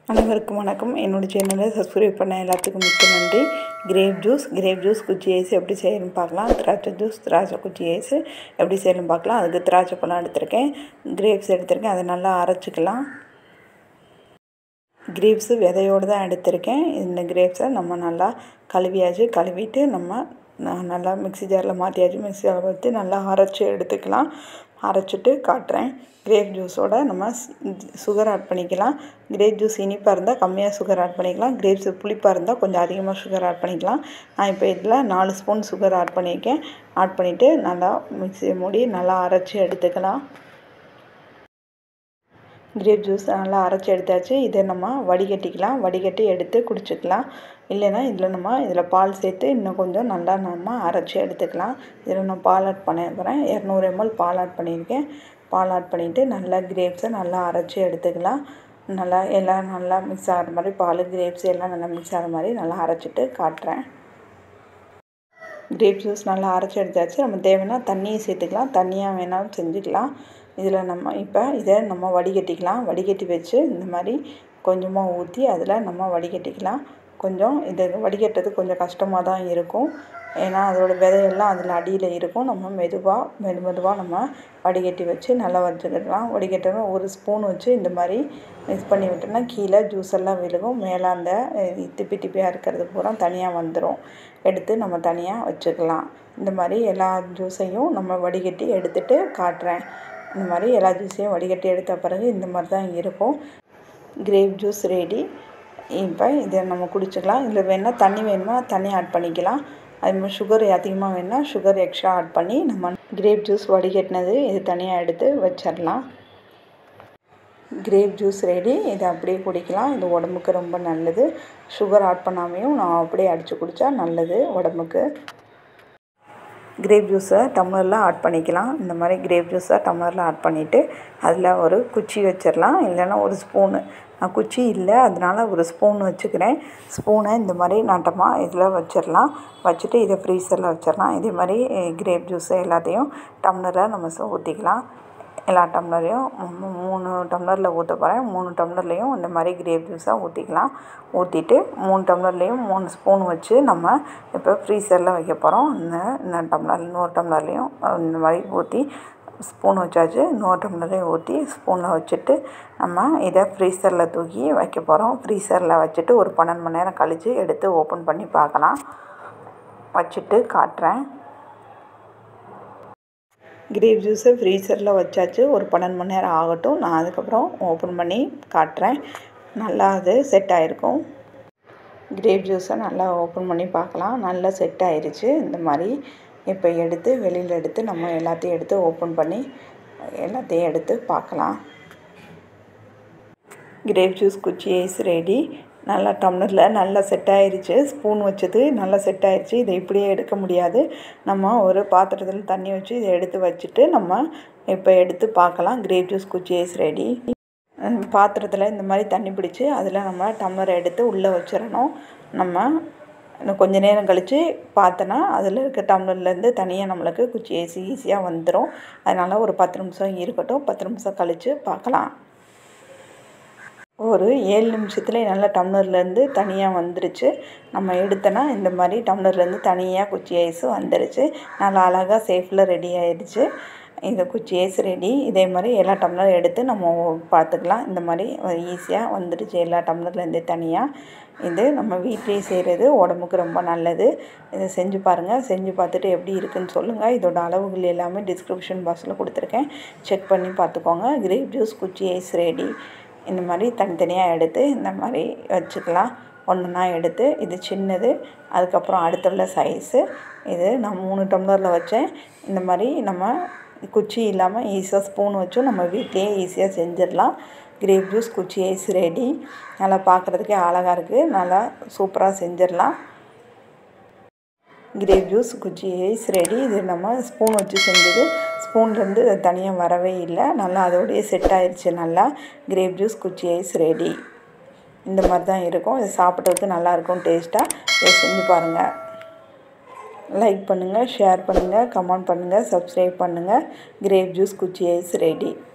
அனைவருக்கும் வணக்கம் என்னோடய சேனலை சப்ஸ்கிரைப் பண்ண எல்லாத்துக்கும் மிக்க நன்றி கிரேப் ஜூஸ் கிரேப் ஜூஸ் குச்சி ஐஸ் எப்படி செய்யணும்னு பார்க்கலாம் திராட்சை ஜூஸ் திராட்சை குச்சி ஐஸ் எப்படி செய்யணும்னு பார்க்கலாம் அதுக்கு திராட்சை பழம் எடுத்திருக்கேன் கிரேப்ஸ் எடுத்திருக்கேன் அதை நல்லா அரைச்சிக்கலாம் கிரேப்ஸு விதையோடு தான் எடுத்திருக்கேன் இந்த கிரேப்ஸை நம்ம நல்லா கழுவியாச்சு கழுவிட்டு நம்ம நல்லா மிக்ஸி ஜாரில் மாற்றியாச்சு மிக்ஸி ஜாரில் ஊற்றி நல்லா அரைச்சி எடுத்துக்கலாம் அரைச்சிட்டு காட்டுறேன் கிரேப் ஜூஸோட நம்ம சுகர் ஆட் பண்ணிக்கலாம் கிரேப் ஜூஸ் இனிப்பாக இருந்தால் கம்மியாக சுகர் ஆட் பண்ணிக்கலாம் கிரேப்ஸ் புளிப்பாக இருந்தால் கொஞ்சம் அதிகமாக சுகர் ஆட் பண்ணிக்கலாம் நான் இப்போ இதில் நாலு ஸ்பூன் சுகர் ஆட் பண்ணியிருக்கேன் ஆட் பண்ணிவிட்டு நல்லா மிக்ஸியை மூடி நல்லா அரைச்சி எடுத்துக்கலாம் கிரேப் ஜூஸ் நல்லா அரைச்சி எடுத்தாச்சு இதை நம்ம வடிகட்டிக்கலாம் வடிகட்டி எடுத்து குடிச்சிக்கலாம் இல்லைன்னா இதில் நம்ம இதில் பால் சேர்த்து இன்னும் கொஞ்சம் நல்லா நம்ம அரைச்சி எடுத்துக்கலாம் இதில் நான் பால் ஆட் பண்ண போகிறேன் இரநூறு எம்எல் பால் ஆட் பண்ணியிருக்கேன் பால் ஆட் பண்ணிவிட்டு நல்லா கிரேப்ஸை நல்லா அரைச்சி எடுத்துக்கலாம் நல்லா எல்லாம் நல்லா மிக்ஸ் ஆகிற மாதிரி பால் கிரேப்ஸ் எல்லாம் நல்லா மிக்ஸ் ஆகிற மாதிரி நல்லா அரைச்சிட்டு காட்டுறேன் கிரேப் ஜூஸ் நல்லா அரைச்சி எடுத்தாச்சு நம்ம தேவைன்னா தண்ணியை சேர்த்துக்கலாம் தண்ணியாக வேணாலும் செஞ்சுக்கலாம் இதில் நம்ம இப்போ இதை நம்ம வடிகட்டிக்கலாம் வடிகட்டி வச்சு இந்த மாதிரி கொஞ்சமாக ஊற்றி அதில் நம்ம வடிகட்டிக்கலாம் கொஞ்சம் இது வடிகட்டுறது கொஞ்சம் கஷ்டமாக தான் இருக்கும் ஏன்னா அதோட விதையெல்லாம் அதில் அடியில் இருக்கும் நம்ம மெதுவாக மெது மெதுவாக நம்ம வடிகட்டி வச்சு நல்லா வச்சுக்கிடலாம் வடிகட்டணும் ஒரு ஸ்பூன் வச்சு இந்த மாதிரி மிக்ஸ் பண்ணி விட்டோம்னா கீழே ஜூஸ் எல்லாம் விழுகும் மேலே அந்த திப்பி திப்பியாக இருக்கிறது பூரா தனியாக வந்துடும் எடுத்து நம்ம தனியாக வச்சுக்கலாம் இந்த மாதிரி எல்லா ஜூஸையும் நம்ம வடிகட்டி எடுத்துகிட்டு காட்டுறேன் இந்த மாதிரி எல்லா ஜூஸையும் வடிகட்டி எடுத்த பிறகு இந்த மாதிரி தான் இருக்கும் கிரேப் ஜூஸ் ரெடி இப்போ இதை நம்ம குடிச்சிக்கலாம் இதில் வேணால் தண்ணி வேணுமா தண்ணி ஆட் பண்ணிக்கலாம் அது மாதிரி சுகர் அதிகமாக வேணால் சுகர் எக்ஸ்ட்ரா ஆட் பண்ணி நம்ம கிரேப் ஜூஸ் வடிகட்டினது இது தனியாக எடுத்து வச்சிடலாம் கிரேப் ஜூஸ் ரெடி இதை அப்படியே குடிக்கலாம் இது உடம்புக்கு ரொம்ப நல்லது சுகர் ஆட் பண்ணாமையும் நான் அப்படியே அடித்து குடித்தா நல்லது உடம்புக்கு கிரேப் ஜூஸை டம்ளரில் ஆட் பண்ணிக்கலாம் இந்த மாதிரி கிரேப் ஜூஸை டம்ளரில் ஆட் பண்ணிவிட்டு அதில் ஒரு குச்சி வச்சிடலாம் இல்லைன்னா ஒரு ஸ்பூனு நான் குச்சி இல்லை அதனால் ஒரு ஸ்பூன் வச்சுக்கிறேன் ஸ்பூனை இந்த மாதிரி நாட்டமாக இதில் வச்சிடலாம் வச்சுட்டு இதை ஃப்ரீசரில் வச்சிடலாம் இதே மாதிரி கிரேப் ஜூஸு எல்லாத்தையும் டம்ளரில் நம்ம ஊற்றிக்கலாம் எல்லா டம்ளரையும் மூணு டம்ளரில் ஊற்ற போகிறேன் மூணு டம்ளர்லேயும் இந்த மாதிரி கிரேப் ஜூஸாக ஊற்றிக்கலாம் ஊற்றிட்டு மூணு டம்ளர்லேயும் மூணு ஸ்பூன் வச்சு நம்ம இப்போ ஃப்ரீசரில் வைக்க போகிறோம் இந்த இந்த டம்ளர் இன்னொரு டம்ளர்லேயும் இந்த மாதிரி ஊற்றி ஸ்பூன் வச்சாச்சு இன்னொரு டம்ளரையும் ஊற்றி ஸ்பூனில் வச்சுட்டு நம்ம இதை ஃப்ரீசரில் தூக்கி வைக்க போகிறோம் ஃப்ரீசரில் வச்சுட்டு ஒரு பன்னெண்டு மணி நேரம் கழித்து எடுத்து ஓப்பன் பண்ணி பார்க்கலாம் வச்சுட்டு காட்டுறேன் கிரேப் ஜூஸை ஃப்ரீசரில் வச்சாச்சு ஒரு பன்னெண்டு மணி நேரம் ஆகட்டும் நான் அதுக்கப்புறம் ஓப்பன் பண்ணி காட்டுறேன் நல்லா அது செட் ஆகிருக்கும் கிரேப் ஜூஸை நல்லா ஓப்பன் பண்ணி பார்க்கலாம் நல்லா செட் ஆயிடுச்சு இந்த மாதிரி இப்போ எடுத்து வெளியில் எடுத்து நம்ம எல்லாத்தையும் எடுத்து ஓப்பன் பண்ணி எல்லாத்தையும் எடுத்து பார்க்கலாம் கிரேப் ஜூஸ் குச்சி ஐஸ் ரெடி நல்லா டம்ளரில் நல்லா செட் ஆயிடுச்சு ஸ்பூன் வச்சது நல்லா செட் ஆயிடுச்சு இதை இப்படியே எடுக்க முடியாது நம்ம ஒரு பாத்திரத்தில் தண்ணி வச்சு இதை எடுத்து வச்சுட்டு நம்ம இப்போ எடுத்து பார்க்கலாம் கிரேப் ஜூஸ் குச்சி ஐஸ் ரெடி பாத்திரத்தில் இந்த மாதிரி தண்ணி பிடிச்சி அதில் நம்ம டம்ளரை எடுத்து உள்ளே வச்சிடணும் நம்ம இன்னும் கொஞ்ச நேரம் கழித்து பார்த்தோன்னா அதில் இருக்க டம்ளர்லேருந்து தனியாக நம்மளுக்கு குச்சி ஏசி ஈஸியாக வந்துடும் அதனால் ஒரு பத்து நிமிஷம் இருக்கட்டும் பத்து நிமிஷம் கழித்து பார்க்கலாம் ஒரு ஏழு நிமிஷத்துல நல்லா டம்ளர்லேருந்து தனியாக வந்துருச்சு நம்ம எடுத்தோன்னா இந்த மாதிரி டம்ளர்லேருந்து தனியாக குச்சி ஐஸு வந்துருச்சு நல்லா அழகாக சேஃபில் ரெடி ஆயிடுச்சு இந்த குச்சி ஐஸ் ரெடி இதே மாதிரி எல்லா டம்ளரும் எடுத்து நம்ம பார்த்துக்கலாம் இந்த மாதிரி ஈஸியாக வந்துடுச்சு எல்லா டம்ளர்லேருந்து தனியாக இது நம்ம வீட்லேயே செய்கிறது உடம்புக்கு ரொம்ப நல்லது இதை செஞ்சு பாருங்கள் செஞ்சு பார்த்துட்டு எப்படி இருக்குன்னு சொல்லுங்கள் இதோட அளவுகள் எல்லாமே டிஸ்கிரிப்ஷன் பாக்ஸில் கொடுத்துருக்கேன் செக் பண்ணி பார்த்துக்கோங்க கிரேப் ஜூஸ் குச்சி ஐஸ் ரெடி இந்த மாதிரி தனித்தனியாக எடுத்து இந்த மாதிரி வச்சுக்கலாம் ஒன்றுனா எடுத்து இது சின்னது அதுக்கப்புறம் அடுத்துள்ள சைஸு இது நான் மூணு டம்ளரில் வச்சேன் இந்த மாதிரி நம்ம குச்சி இல்லாமல் ஈஸியாக ஸ்பூன் வச்சும் நம்ம வீட்லேயே ஈஸியாக செஞ்சிடலாம் கிரேப் ஜூஸ் குச்சி ஐஸ் ரெடி நல்லா பார்க்குறதுக்கே அழகாக இருக்குது நல்லா சூப்பராக செஞ்சிடலாம் கிரேப் ஜூஸ் குச்சி ஐஸ் ரெடி இது நம்ம ஸ்பூன் வச்சு செஞ்சது ஸ்பூன்லேருந்து தனியாக வரவே இல்லை நல்லா அதோடய செட் ஆயிடுச்சு நல்லா கிரேப் ஜூஸ் குச்சி ஐஸ் ரெடி இந்த மாதிரி தான் இருக்கும் இது சாப்பிட்றதுக்கு நல்லாயிருக்கும் டேஸ்ட்டாக இதை செஞ்சு பாருங்கள் லைக் பண்ணுங்கள் ஷேர் பண்ணுங்கள் கமெண்ட் பண்ணுங்கள் சப்ஸ்கிரைப் பண்ணுங்கள் கிரேப் ஜூஸ் குச்சி ஐஸ் ரெடி